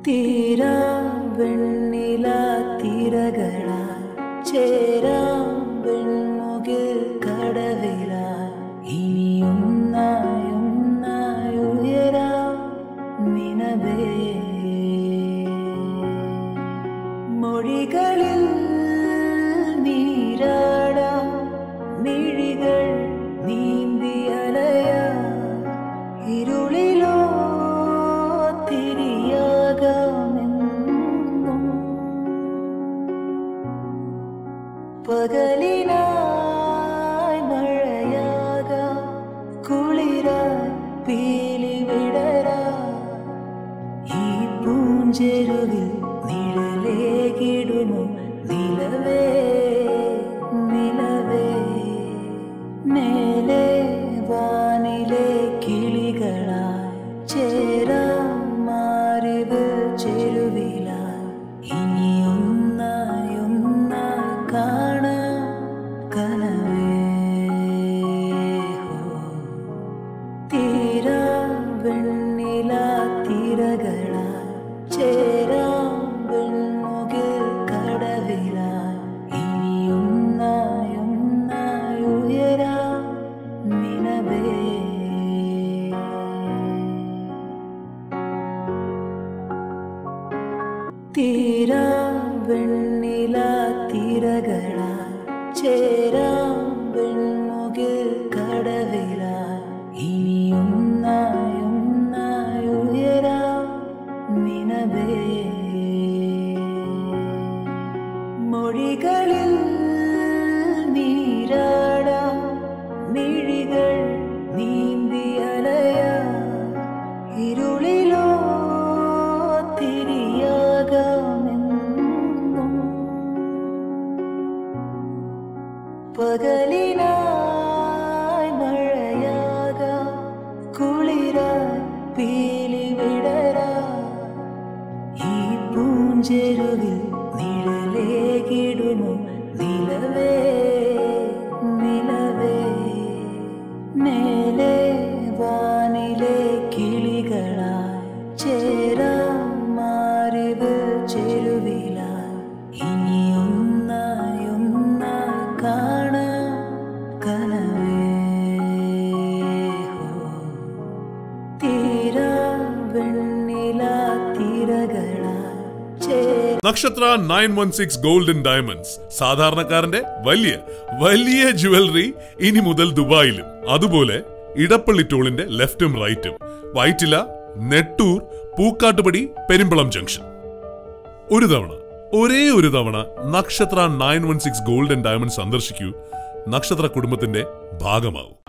തീരാ വെണ്ണില തിരകളാൽ ചേരാം വെൺമുകിൽ കടവിലാൽ ഇനിയൊന്നായി ഒന്നായി ഉയരാം നിനവേ മൊഴികളിൽ നീരാടാം മിഴികൾ നീന്തിയലയ ഇരുളിലോ തിരിയാകാമെന്നും പകലിനായി മഴയാകാം കുളിരായി പീലി വിടരാ ഈ പൂഞ്ചെരുവിൽ നിഴലേകിടുമോ നിലവേ നിലവേ മേലെ വാനിലെ കിളികളായി ചേരാം മാറിവ് ചെരുവിലായി ഇനിയൊന്നായി ഒന്നായി കാണാം കനവേ ഹോ തീരാ വെണ്ണില തിരകളാൽ ചേരാം വെൺമുകിൽ കടവിലാൽ ഇനിയൊന്നായി ഒന്നായി ഉയരാം നിനവേ തീരാ വെണ്ണില തിരകളാൽ ചേരാം വെൺമുകിൽ കടവിലാൽ ഇനിയൊന്നായി ഒന്നായി ഉയരാം നിനവേ മൊഴികളിൽ നീരാടാം മിഴികൾ നീന്തിയലയ ഇരുളിലോ തിരിയാകാമെന്നും പകലിനായി മഴയാകാം കുളിരായി പീലി വിടരാ ഈ പൂഞ്ചെരുവിൽ നിഴലേകിടുമോ നിലവേ നിലവേ മേലെ വാനിലെ കിളികളായി ചേരാം മാറിവ് ചെരുവിലായി ഇനിയൊന്നായി ഒന്നായി കാണാം കനവേ ഹോ തീരാ വെണ്ണില തിരകളാൽ ചേരാം Nakshatra nine one six golden diamonds സാധാരണക്കാരന്റെ വലിയ വലിയ ജുവലറി ഇനി മുതൽ ദുബായിലും അതുപോലെ ഇടപ്പള്ളി ടോളിന്റെ ലെഫ്റ്റും റൈറ്റും വൈറ്റില നെട്ടൂർ പൂക്കാട്ടുപടി പെരുമ്പളം ജംഗ്ഷൻ ഒരു തവണ ഒരേ ഒരു തവണ Nakshatra nine one six golden diamond സന്ദർശിക്കൂ നക്ഷത്ര കുടുംബത്തിന്റെ ഭാഗമാവും